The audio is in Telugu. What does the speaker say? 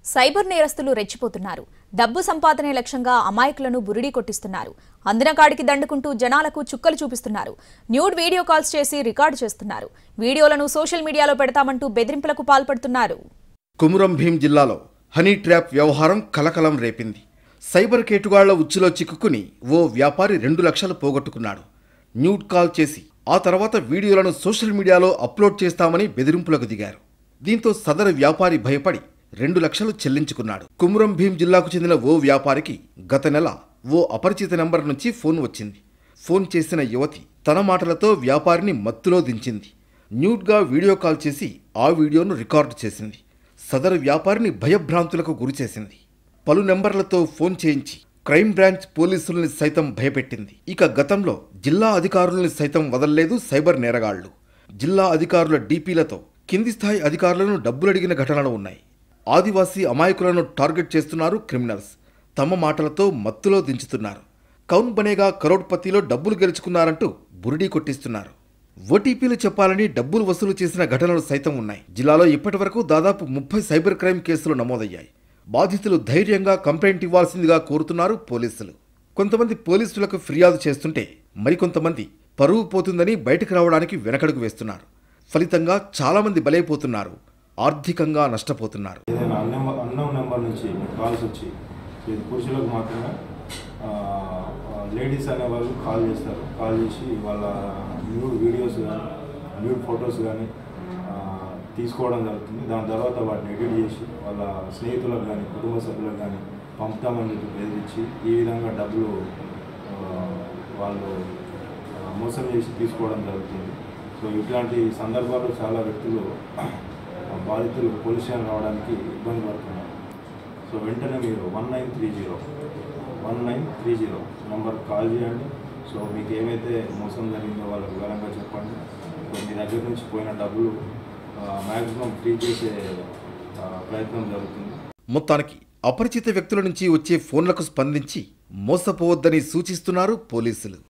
సైబర్ నేరస్తులు రెచ్చిపోతున్నారు డబ్బు సంపాదనే లక్ష్యంగా అమాయకులను బురిడీ కొట్టిస్తున్నారు అందిన కాడికి దండుకుంటూ జనాలకు చుక్కలు చూపిస్తున్నారు న్యూడ్ వీడియో కాల్స్ చేసి రికార్డు చేస్తున్నారు వీడియోలను సోషల్ మీడియాలో పెడతామంటూ బెదిరింపులకు పాల్పడుతున్నారు కుమురం భీం జిల్లాలో హనీ ట్రాప్ వ్యవహారం కలకలం రేపింది సైబర్ కేటుగాళ్ల ఉచ్చులో చిక్కుకుని ఓ వ్యాపారి రెండు లక్షలు పోగొట్టుకున్నాడు న్యూడ్ కాల్ చేసి ఆ తర్వాత వీడియోలను సోషల్ మీడియాలో అప్లోడ్ చేస్తామని బెదిరింపులకు దిగారు దీంతో సదరు వ్యాపారి భయపడి రెండు లక్షలు చెల్లించుకున్నాడు కుమురం భీం జిల్లాకు చెందిన ఓ వ్యాపారికి గత నెల ఓ అపరిచిత నెంబర్ నుంచి ఫోన్ వచ్చింది ఫోన్ చేసిన యువతి తన మాటలతో వ్యాపారిని మత్తులో దించింది న్యూడ్గా వీడియో కాల్ చేసి ఆ వీడియోను రికార్డు చేసింది సదరు వ్యాపారిని భయభ్రాంతులకు గురిచేసింది పలు నెంబర్లతో ఫోన్ చేయించి క్రైమ్ బ్రాంచ్ పోలీసుల్ని సైతం భయపెట్టింది ఇక గతంలో జిల్లా అధికారుల్ని సైతం వదల్లేదు సైబర్ నేరగాళ్లు జిల్లా అధికారుల డీపీలతో కింది స్థాయి అధికారులను డబ్బులడిగిన ఘటనలు ఉన్నాయి ఆదివాసీ అమాయకులను టార్గెట్ చేస్తున్నారు క్రిమినల్స్ తమ మాటలతో మత్తులో దించుతున్నారు కౌన్ బనేగా కరోడ్పతిలో డబ్బులు గెలుచుకున్నారంటూ బురిడీ కొట్టిస్తున్నారు ఓటీపీలు చెప్పాలని డబ్బులు వసూలు చేసిన ఘటనలు సైతం ఉన్నాయి జిల్లాలో ఇప్పటివరకు దాదాపు ముప్పై సైబర్ క్రైమ్ కేసులు నమోదయ్యాయి బాధితులు ధైర్యంగా కంప్లైంట్ ఇవ్వాల్సిందిగా కోరుతున్నారు పోలీసులు కొంతమంది పోలీసులకు ఫిర్యాదు చేస్తుంటే మరికొంతమంది పరువు పోతుందని బయటకు రావడానికి వెనకడుగు వేస్తున్నారు ఫలితంగా చాలామంది బలైపోతున్నారు ఆర్థికంగా నష్టపోతున్నారు ఏదైనా అన్నెంబర్ అన్నోన్ నెంబర్ నుంచి కాల్స్ వచ్చి ఇది పురుషులకు మాత్రమే లేడీస్ అనే వాళ్ళు కాల్ చేస్తారు కాల్ చేసి వాళ్ళ న్యూడ్ వీడియోస్ కానీ న్యూడ్ ఫొటోస్ కానీ తీసుకోవడం జరుగుతుంది దాని తర్వాత వాటిని ఎడిట్ చేసి వాళ్ళ స్నేహితులకు కానీ కుటుంబ సభ్యులకు కానీ పంపుతామని చెప్పి బెదిరించి ఈ విధంగా డబ్బులు ఆ, వాళ్ళు ఆ, మోసం చేసి తీసుకోవడం జరుగుతుంది సో ఇట్లాంటి సందర్భాల్లో చాలా వ్యక్తులు ఆ, బాధితులు పోలీస్ స్టేషన్ రావడానికి ఇబ్బంది పడుతున్నారు సో వెంటనే మీరు one nine three zero one nine three zero number call చేయండి సో మీకు ఏమైతే మోసం జరిగిందో వాళ్ళకి వివరంగా చెప్పండి సో మీ దగ్గర నుంచి పోయిన డబ్బులు మ్యాక్సిమం ఫ్రీ చేసే ఆ, ప్రయత్నం జరుగుతుంది మొత్తానికి అపరిచిత వ్యక్తుల నుంచి వచ్చే ఫోన్లకు స్పందించి మోసపోవద్దని సూచిస్తున్నారు పోలీసులు